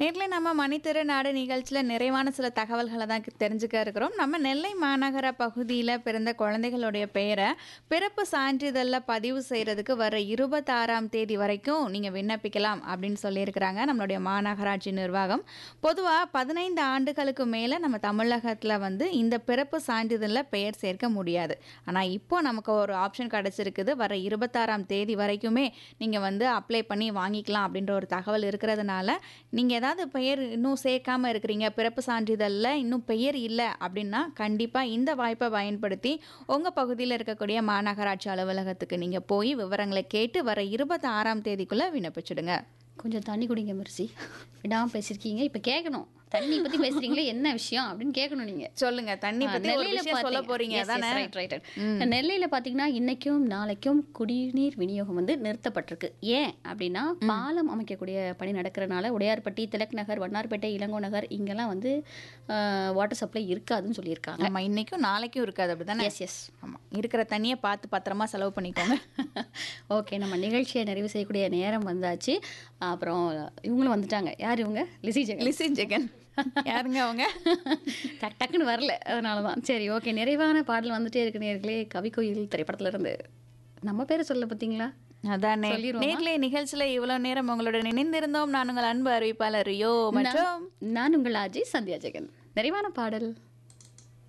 நேர்ல நம்ம மணித்திரு நாடு நிகழ்ச்சியில் நிறைவான சில தகவல்களை தான் தெரிஞ்சுக்க இருக்கிறோம் நம்ம நெல்லை மாநகர பகுதியில் பிறந்த குழந்தைகளுடைய பெயரை பிறப்பு சான்றிதழில் பதிவு செய்கிறதுக்கு வர இருபத்தாறாம் தேதி வரைக்கும் நீங்கள் விண்ணப்பிக்கலாம் அப்படின்னு சொல்லியிருக்கிறாங்க நம்மளுடைய மாநகராட்சி நிர்வாகம் பொதுவாக பதினைந்து ஆண்டுகளுக்கு மேலே நம்ம தமிழகத்தில் வந்து இந்த பிறப்பு சான்றிதழில் பெயர் சேர்க்க முடியாது ஆனால் இப்போ நமக்கு ஒரு ஆப்ஷன் கிடச்சிருக்குது வர இருபத்தாறாம் தேதி வரைக்குமே நீங்கள் வந்து அப்ளை பண்ணி வாங்கிக்கலாம் அப்படின்ற ஒரு தகவல் இருக்கிறதுனால நீங்கள் ஏதாவது பெயர் இன்னும் சேர்க்காம இருக்கிறீங்க பிறப்பு சான்றிதழில் இன்னும் பெயர் இல்லை அப்படின்னா கண்டிப்பாக இந்த வாய்ப்பை பயன்படுத்தி உங்கள் பகுதியில் இருக்கக்கூடிய மாநகராட்சி அலுவலகத்துக்கு நீங்கள் போய் விவரங்களை கேட்டு வர இருபத்தி ஆறாம் தேதிக்குள்ளே விண்ணப்பிச்சிடுங்க கொஞ்சம் தண்ணி குடிங்க மெர்சி விடாம பேசியிருக்கீங்க இப்போ கேட்கணும் தண்ணி பற்றி பேசுறீங்களே என்ன விஷயம் அப்படின்னு கேட்கணும் நீங்கள் சொல்லுங்க தண்ணி பற்றி ஒரு விஷயம் சொல்ல போறீங்க அதானே நெல்லையில் பார்த்தீங்கன்னா இன்னைக்கும் நாளைக்கும் குடிநீர் விநியோகம் வந்து நிறுத்தப்பட்டிருக்கு ஏன் அப்படின்னா பாலம் அமைக்கக்கூடிய பணி நடக்கிறனால உடையார்பட்டி திலக் நகர் வண்ணார்பேட்டை இளங்கோ நகர் இங்கெல்லாம் வந்து வாட்டர் சப்ளை இருக்காதுன்னு சொல்லியிருக்காங்க நம்ம இன்னைக்கும் நாளைக்கும் இருக்காது அப்படிதானே எஸ் எஸ் ஆமாம் இருக்கிற தண்ணியை பார்த்து பத்திரமா செலவு பண்ணிக்கோங்க ஓகே நம்ம நிகழ்ச்சியை நிறைவு செய்யக்கூடிய நேரம் வந்தாச்சு அப்புறம் இவங்களும் வந்துட்டாங்க யார் இவங்க லிசி ஜெகன் லிசி ஜெகன் யாருங்க அவங்க டக் டக்குன்னு வரல அதனால தான் சரி ஓகே நிறைவான பாடல் வந்துட்டே இருக்கு நேர்களே கவி கோயில் திரைப்படத்துல இருந்து நம்ம பேரை சொல்ல பார்த்தீங்களா அதானே சொல்லிருவோமா? நேர்களை நிகழ்ச்சியில இவ்வளவு நேரம் உங்களுடன் இணைந்திருந்தோம் நான் உங்கள் அன்பு அறிவிப்பாளர் ரியோ மற்றும் நான் உங்கள் அஜய் சந்தியா ஜெகன் நிறைவான பாடல்